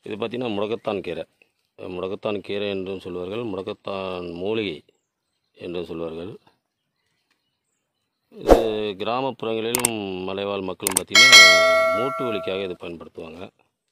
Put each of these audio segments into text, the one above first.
இது பார்த்திங்கன்னா முடக்கத்தான் கீரை முடக்கத்தான் கீரை என்றும் சொல்வார்கள் முடக்கத்தான் மூலிகை என்றும் சொல்வார்கள் இது கிராமப்புறங்களிலும் மலைவாழ் மக்களும் பார்த்திங்கன்னா மூட்டு வலிக்காக இது பயன்படுத்துவாங்க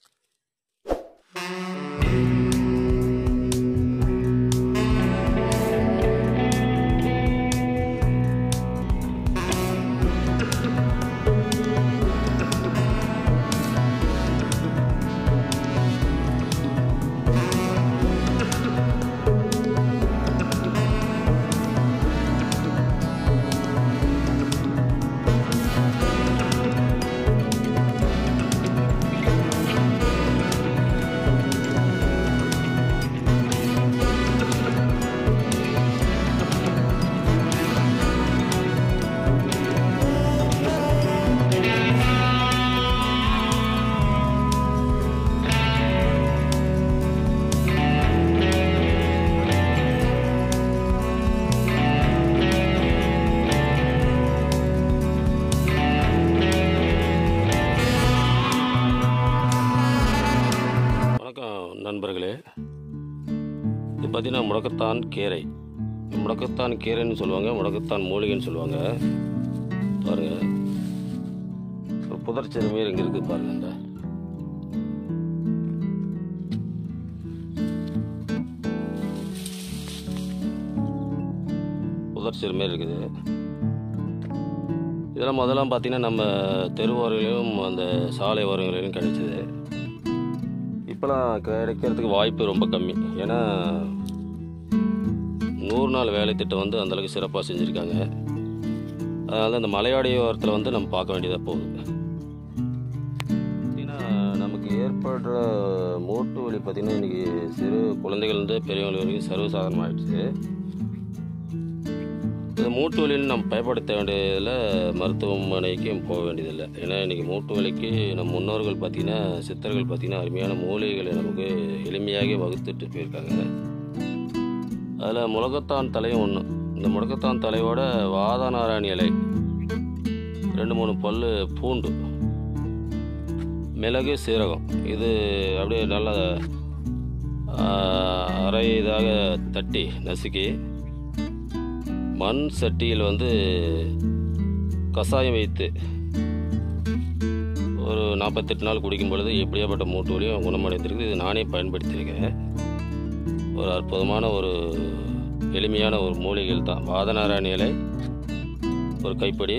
வணக்கம் நண்பர்களே இது பார்த்திங்கன்னா முடக்கத்தான் கீரை முடக்கத்தான் கீரைன்னு சொல்லுவாங்க முடக்கத்தான் மூலிகைன்னு சொல்லுவாங்க பாருங்கள் ஒரு புதர்ச்செடி மாரி இங்கே இருக்குது பாருங்கள் இந்த புதர்ச்செடி மாரி இருக்குது இதெல்லாம் முதல்லாம் பார்த்தீங்கன்னா நம்ம தெரு ஓரங்களிலும் அந்த சாலை ஓரங்களிலும் கிடைச்சிது இப்போலாம் கிடைக்கிறதுக்கு வாய்ப்பு ரொம்ப கம்மி ஏன்னா நூறு நாள் வேலை திட்டம் வந்து அந்தளவுக்கு சிறப்பாக செஞ்சுருக்காங்க அதனால தான் இந்த மலையாடி ஓரத்தில் வந்து நம்ம பார்க்க வேண்டியதாக போகுது பார்த்தீங்கன்னா நமக்கு ஏற்படுற மூட்டு வலி பார்த்திங்கன்னா இன்றைக்கி சிறு குழந்தைகள்லேருந்து பெரியவங்க வரைக்கும் சர்வசாதாரணமாகிடுச்சு இந்த மூட்டு வலின்னு நம்ம பயப்படுத்த வேண்டியதில் மருத்துவமனைக்கும் போக வேண்டியதில்லை ஏன்னா இன்றைக்கி மூட்டு வலிக்கு நம் முன்னோர்கள் பார்த்திங்கன்னா சித்தர்கள் பார்த்திங்கன்னா அருமையான மூலிகைகளை நமக்கு எளிமையாக வகுத்துட்டு போயிருக்காங்க அதில் முழக்கத்தான் தலையும் ஒன்று இந்த முடக்கத்தான் தலையோட வாதநாராயணி இலை ரெண்டு மூணு பல் பூண்டு மிளகு சீரகம் இது அப்படியே நல்லா ஆஹ், அரை இதாக தட்டி நசுக்கி மண் சட்டியில் வந்து கஷாயம் வைத்து ஒரு நாற்பத்தெட்டு நாள் குடிக்கும் பொழுது எப்படியாப்பட்ட மூட்டு வலியும் குணமடைந்திருக்கு இது நானே பயன்படுத்தியிருக்கேன் ஒரு அற்புதமான ஒரு எளிமையான ஒரு மூலிகைகள் தான் வாதநாராயண இலை ஒரு கைப்படி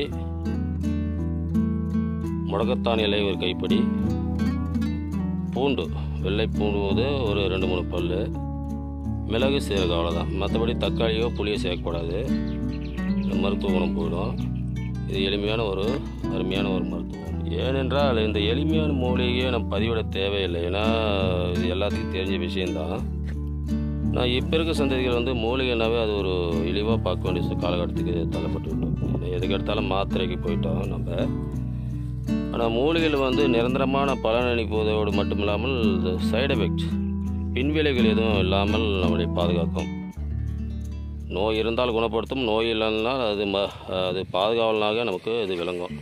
முடக்கத்தான் இலை ஒரு கைப்படி பூண்டு வெள்ளை பூண்டு ஒரு ரெண்டு மூணு பல் மிளகு சீரகம் அவ்வளோதான் மற்றபடி தக்காளியோ புளியோ சேர்க்கக்கூடாது இந்த மருத்துவ குணம் போயிடும் இது எளிமையான ஒரு அருமையான ஒரு மருத்துவம் ஏனென்றால் இந்த எளிமையான மூலிகையை நம்ம பதிவிட தேவையில்லை ஏன்னா இது எல்லாத்துக்கும் தெரிஞ்ச விஷயந்தான் நான் இப்போ இருக்க சந்ததிகள் வந்து மூலிகைனாவே அது ஒரு இழிவாக பார்க்க வேண்டிய சு- காலகட்டத்துக்கு தள்ளப்பட்டு விட்டோம் இது எதுக்கு எடுத்தாலும் மாத்திரைக்கு போயிட்டோம் நம்ம ஆனால் மூலிகைகள் வந்து நிரந்தரமான பலன் அளிப்பதோடு மட்டும் இல்லாமல் சைடு எஃபெக்ட் பின்விளைகள் எதுவும் இல்லாமல் நம்மளை பாதுகாக்கும் நோய் இருந்தால் குணப்படுத்தும் நோய் இல்லைன்னா அது ம அது பாதுகாவலனாக நமக்கு இது விளங்கும்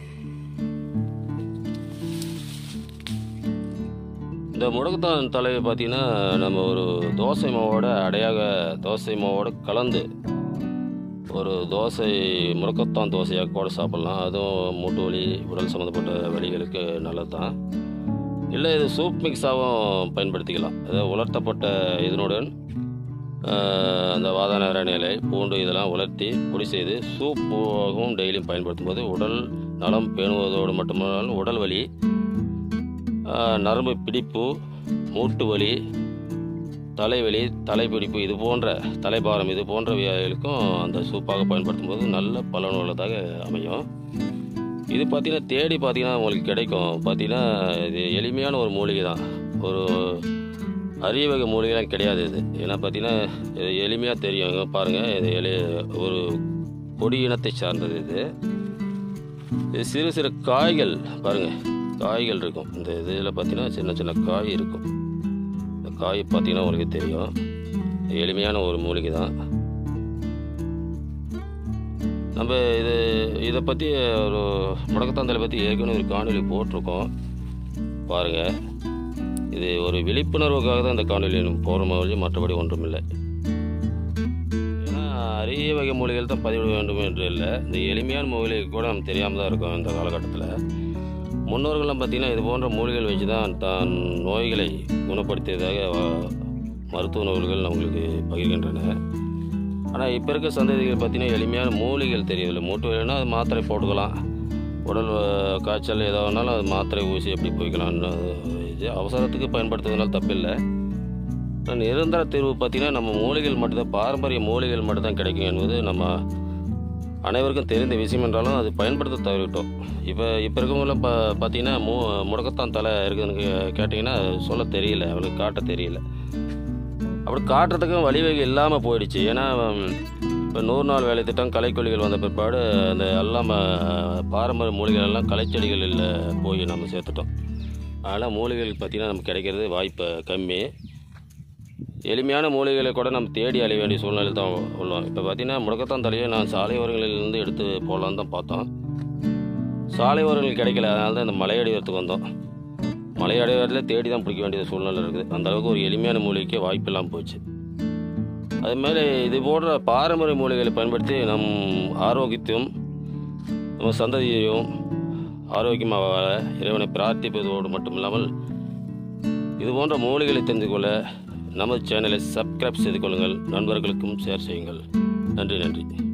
இந்த முடக்கத்தான் தலையை பார்த்தீங்கன்னா நம்ம ஒரு தோசை மாவோட அடையாக தோசை மாவோட கலந்து ஒரு தோசை முடக்கத்தான் தோசையாக கூட சாப்பிட்லாம் அதுவும் மூட்டு வலி உடல் சம்மந்தப்பட்ட வலிகளுக்கு நல்லது தான் இல்லை இது சூப் மிக்ஸாகவும் பயன்படுத்திக்கலாம் அதாவது உலர்த்தப்பட்ட இதனுடன் ஆஹ், அந்த வாதாநாராயண இலை பூண்டு இதெல்லாம் உலர்த்தி பொடி செய்து சூப்பாகவும் டெய்லியும் பயன்படுத்தும் போது உடல் நலம் பேணுவதோடு மட்டுமல்லாமல் உடல் வலி ஆஹ், நரம்பு பிடிப்பு மூட்டு வலி தலைவலி தலைப்பிடிப்பு இது போன்ற தலைபாரம் இது போன்ற வியாதிகளுக்கும் அந்த சூப்பாக பயன்படுத்தும் போது நல்ல பலனுள்ளதாக அமையும் இது பார்த்தீங்கன்னா தேடி பார்த்தீங்கன்னா உங்களுக்கு கிடைக்கும் பார்த்தீங்கன்னா இது எளிமையான ஒரு மூலிகை தான் ஒரு அரிய வகை மூலிகைலாம் கிடையாது இது ஏன்னா பார்த்தீங்கன்னா இது எளிமையாக தெரியும் இங்க பாருங்கள் இது எளி ஒரு கொடி இனத்தை சார்ந்தது இது இது சிறு சிறு காய்கள் பாருங்கள் காய்கள் இருக்கும் இந்த இதில் பார்த்தீங்கன்னா சின்ன சின்ன காய் இருக்கும் இந்த காய் பார்த்தீங்கன்னா உங்களுக்கு தெரியும் எளிமையான ஒரு மூலிகை தான் நம்ம இது இதை பற்றி ஒரு முடக்கத்தாந்தலை பற்றி ஏற்கனவே ஒரு காணொலி போட்டிருக்கோம் பாருங்கள் இது ஒரு விழிப்புணர்வுக்காக தான் இந்த காணொலி போகிற வழி மற்றபடி ஒன்றுமில்லை ஏன்னா அரிய வகை மொழிகள் தான் பதிவிட வேண்டும் என்று இல்லை இந்த எளிமையான மொழிகள் கூட நம்ம தெரியாமல் தான் இருக்கோம் இந்த காலகட்டத்தில் முன்னோர்கள்லாம் பார்த்திங்கன்னா இது போன்ற மூலிகைகள் வச்சு தான் தான் நோய்களை குணப்படுத்தியதாக வ- மருத்துவ நூல்கள் நம்மளுக்கு பகிர்கின்றன ஆனால் இப்போ இருக்க சந்ததிகள் பார்த்திங்கன்னா எளிமையான மூலிகைகள் தெரியவில்லை மூட்டு வலினா அது மாத்திரை போட்டுக்கலாம் உடல் அஹ், காய்ச்சல் ஏதோ ஒன்றாலும் அது மாத்திரை ஊசி எப்படி போய்க்கலாம்னு இது அவசரத்துக்கு பயன்படுத்துறதுனால தப்பில்லை ஆனால் நிரந்தர தீர்வு பார்த்திங்கன்னா நம்ம மூலிகைகள் மட்டும்தான் பாரம்பரிய மூலிகைகள் மட்டும்தான் கிடைக்கும் என்பது நம்ம அனைவருக்கும் தெரிந்த விஷயம் என்றாலும் அது பயன்படுத்த தவறிவிட்டோம் இப்போ இப்போ இருக்கவங்களாம் பா பார்த்தீங்கன்னா மூ முடக்கத்தான் தலை இருக்குதுன்னு கே- கேட்டிங்கன்னா சொல்ல தெரியல அவளுக்கு காட்ட தெரியல அப்படி காட்டுறதுக்கும் வழிவகை இல்லாமல் போயிடுச்சு ஏன்னா இப்போ நூறு நாள் வேலை திட்டம் கலைக்கொல்லிகள் வந்த பிற்பாடு அந்த எல்லாம் அஹ், பாரம்பரிய மூலிகைகள் எல்லாம் கலைச்செடிகளில் போய் நம்ம சேர்த்துட்டோம் அதனால் மூலிகைகள் பார்த்திங்கன்னா நமக்கு கிடைக்கிறது வாய்ப்பு கம்மி எளிமையான மூலிகைகளை கூட நம்ம தேடி அலைய வேண்டிய சூழ்நிலை தான் உள்ளோம் இப்போ பார்த்தீங்கன்னா முடக்கத்தான் தலையை நான் சாலை ஓரங்களிலிருந்து எடுத்து போகலான்னு தான் பார்த்தோம் சாலை ஓரங்கள் கிடைக்கல அதனால தான் இந்த மலையடிவாரத்துக்கு வந்தோம் மலையடிவாரத்தில் தேடி தான் பிடிக்க வேண்டிய சூழ்நிலை இருக்குது அந்த அளவுக்கு ஒரு எளிமையான மூலிகைக்கு வாய்ப்பு இல்லாமல் போச்சு அதுமாதிரி இது போன்ற பாரம்பரிய மூலிகைகளை பயன்படுத்தி நம் ஆரோக்கியத்தையும் நம்ம சந்ததியையும் ஆரோக்கியமாக வாழ இறைவனை பிரார்த்திப்பதோடு மட்டுமில்லாமல் இது போன்ற மூலிகளை தெரிந்து கொள்ள நமது சேனலை சப்ஸ்கிரைப் செய்து கொள்ளுங்கள் நண்பர்களுக்கும் ஷேர் செய்யுங்கள் நன்றி நன்றி